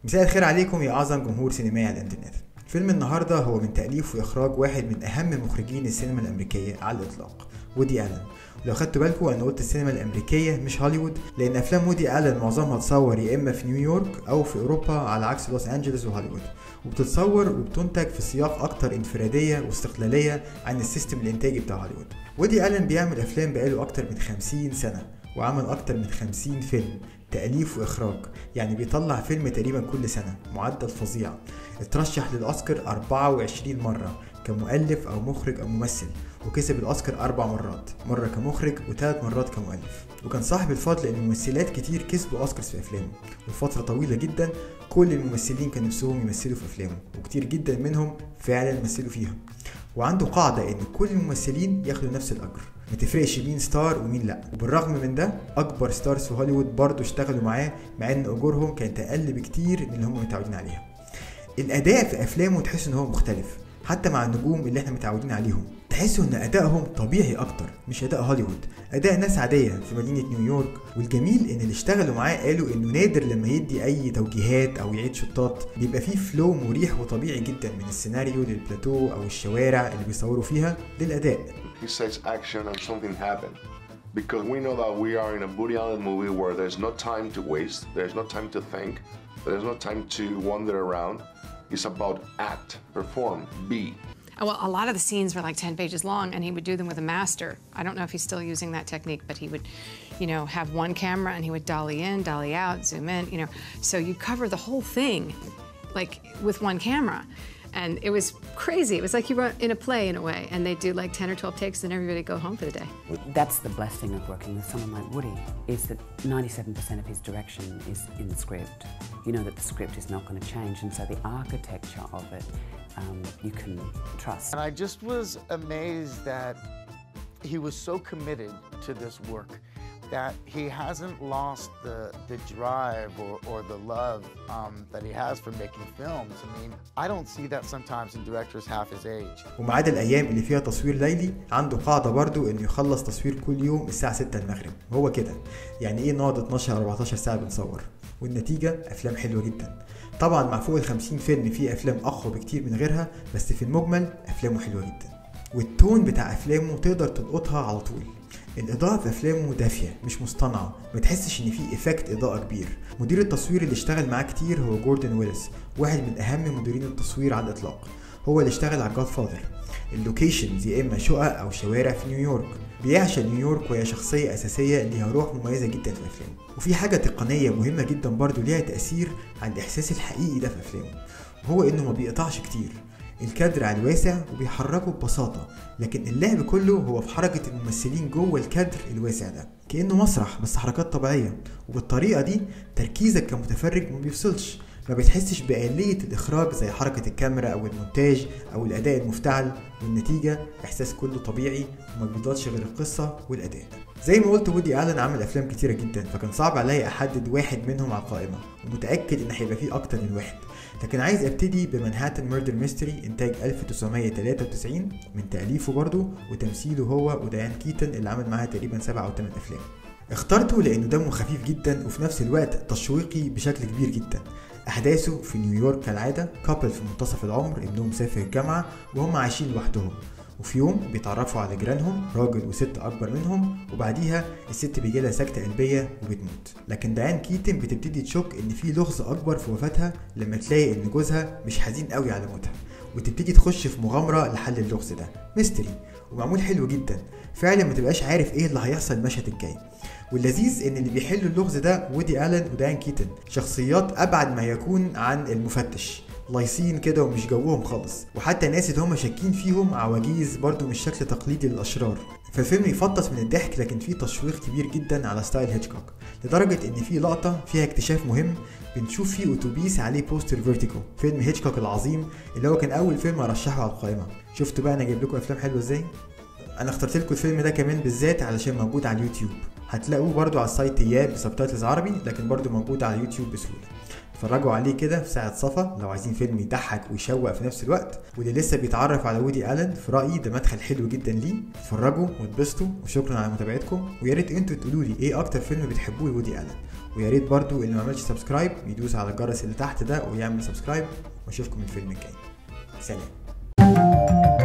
مساء الخير عليكم يا اعظم جمهور سينمائي على الانترنت فيلم النهارده هو من تأليف وإخراج واحد من أهم مخرجين السينما الأمريكية على الإطلاق وودي ألن ولو خدتوا بالكم أنا قلت السينما الأمريكية مش هوليوود لأن أفلام وودي ألن معظمها تصور يا إما في نيويورك أو في أوروبا على عكس لوس أنجلوس وهوليوود وبتتصور وبتنتج في سياق أكتر انفرادية واستقلالية عن السيستم الإنتاجي بتاع هوليوود وودي ألن بيعمل أفلام بقاله أكتر من 50 سنة وعمل أكتر من 50 فيلم تأليف وإخراج يعني بيطلع فيلم تقريبا كل سنة معدل فظيع اترشح للأوسكار 24 مرة كمؤلف أو مخرج أو ممثل وكسب الأوسكار أربع مرات مرة كمخرج وثلاث مرات كمؤلف وكان صاحب الفضل إن ممثلات كتير كسبوا أوسكارز في أفلامه وفترة طويلة جدا كل الممثلين كان نفسهم يمثلوا في أفلامه وكتير جدا منهم فعلا مثلوا فيها وعنده قاعدة إن كل الممثلين ياخدوا نفس الأجر ما تفرقش مين ستار ومين لا وبالرغم من ده اكبر ستارز في هوليوود برضه اشتغلوا معاه مع ان اجورهم كانت اقل بكتير من اللي هم متعودين عليها الاداء في افلامه تحس ان هو مختلف حتى مع النجوم اللي احنا متعودين عليهم تحسوا ان ادائهم طبيعي اكتر مش اداء هوليوود اداء ناس عاديه في مدينه نيويورك والجميل ان اللي اشتغلوا معاه قالوا انه نادر لما يدي اي توجيهات او يعيد شطات بيبقى فيه فلو مريح وطبيعي جدا من السيناريو للبلاتو او الشوارع اللي بيصوروا فيها للاداء he says action and something happened. Because we know that we are in a Woody Allen movie where there's no time to waste, there's no time to think, there's no time to wander around. It's about act, perform, be. Well, a lot of the scenes were like 10 pages long, and he would do them with a master. I don't know if he's still using that technique, but he would, you know, have one camera and he would dolly in, dolly out, zoom in, you know. So you cover the whole thing, like with one camera. And it was crazy. It was like you were in a play in a way, and they do like 10 or 12 takes, and everybody go home for the day. That's the blessing of working with someone like Woody, is that 97% of his direction is in the script. You know that the script is not going to change, and so the architecture of it um, you can trust. And I just was amazed that he was so committed to this work that he hasn't lost the, the drive or, or the love um, that he has for making films. I mean, I don't see that sometimes in directors half his age. وما عدا الايام اللي فيها تصوير ليلي عنده قاعده برضو انه يخلص تصوير كل يوم الساعه 6 المغرب هو كده يعني ايه نقعد 12 14 ساعه بنصور والنتيجه افلام حلوه جدا طبعا مع فوق ال 50 فيلم في افلام اقوى بكتير من غيرها بس في المجمل افلامه حلوه جدا والتون بتاع افلامه تقدر تلقطها على طول الإضاءة في أفلامه دافية مش مصطنعة ما تحسش إن في إفكت إضاءة كبير مدير التصوير اللي اشتغل معاه كتير هو جوردن ويلس واحد من أهم مديرين التصوير على الإطلاق هو اللي اشتغل على جاد فاذر اللوكيشنز يا إما شقق أو شوارع في نيويورك بيعشق نيويورك وهي شخصية أساسية ليها روح مميزة جدا في أفلامه وفي حاجة تقنية مهمة جدا برضو ليها تأثير على الإحساس الحقيقي ده في أفلامه وهو إنه ما بيقطعش كتير الكادر على الواسع وبيحركه ببساطة لكن اللعب كله هو في حركة الممثلين جوه الكادر الواسع ده كأنه مسرح بس حركات طبيعية وبالطريقة دي تركيزك كمتفرج ما بيفصلش ما بتحسش بآلية الإخراج زي حركة الكاميرا أو المونتاج أو الأداء المفتعل والنتيجة إحساس كله طبيعي وما بيفضلش غير القصة والأداء زي ما قلت وودي ألن عمل أفلام كتيرة جدا فكان صعب عليا أحدد واحد منهم على القائمة ومتأكد إن هيبقى فيه أكتر من واحد لكن عايز ابتدي بمنهاتن ميردر ميستري انتاج 1993 من تأليفه برضه وتمثيله هو وديان كيتن اللي عمل معاها تقريبا سبع او ثمان افلام اخترته لانه دمه خفيف جدا وفي نفس الوقت تشويقي بشكل كبير جدا احداثه في نيويورك كالعاده كابل في منتصف العمر ابنهم مسافر الجامعه وهم عايشين لوحدهم وفي يوم بيتعرفوا على جيرانهم راجل وست اكبر منهم وبعديها الست بيجي لها سكته قلبيه وبتموت لكن ديان كيتن بتبتدي تشك ان في لغز اكبر في وفاتها لما تلاقي ان جوزها مش حزين قوي على موتها وتبتدي تخش في مغامره لحل اللغز ده ميستري ومعمول حلو جدا فعلا ما تبقاش عارف ايه اللي هيحصل المشهد الجاي واللذيذ ان اللي بيحلوا اللغز ده وودي الن وديان كيتن شخصيات ابعد ما يكون عن المفتش لايصين كده ومش جوهم خالص وحتى الناس اللي هم شاكين فيهم عواجيز برضو مش شكل تقليدي للاشرار فالفيلم يفطس من الضحك لكن فيه تشويق كبير جدا على ستايل هيتشكوك لدرجة ان في لقطة فيها اكتشاف مهم بنشوف فيه اتوبيس عليه بوستر فيرتيكو فيلم هيتشكوك العظيم اللي هو كان اول فيلم ارشحه على القائمة شفتوا بقى انا جايب لكم افلام حلوة ازاي انا اخترت لكم الفيلم ده كمان بالذات علشان موجود على اليوتيوب هتلاقوه برضو على السايت اياب بسبتايتلز عربي لكن برضو موجود على اليوتيوب بسهولة اتفرجوا عليه كده في ساعة صفا لو عايزين فيلم يضحك ويشوق في نفس الوقت واللي لسه بيتعرف على وودي ألن في رأيي ده مدخل حلو جدا ليه اتفرجوا واتبسطوا وشكرا على متابعتكم ويا ريت انتوا تقولوا لي ايه اكتر فيلم بتحبوه لوودي ألن ويا ريت برضو اللي ما عملش سبسكرايب يدوس على الجرس اللي تحت ده ويعمل سبسكرايب واشوفكم الفيلم الجاي سلام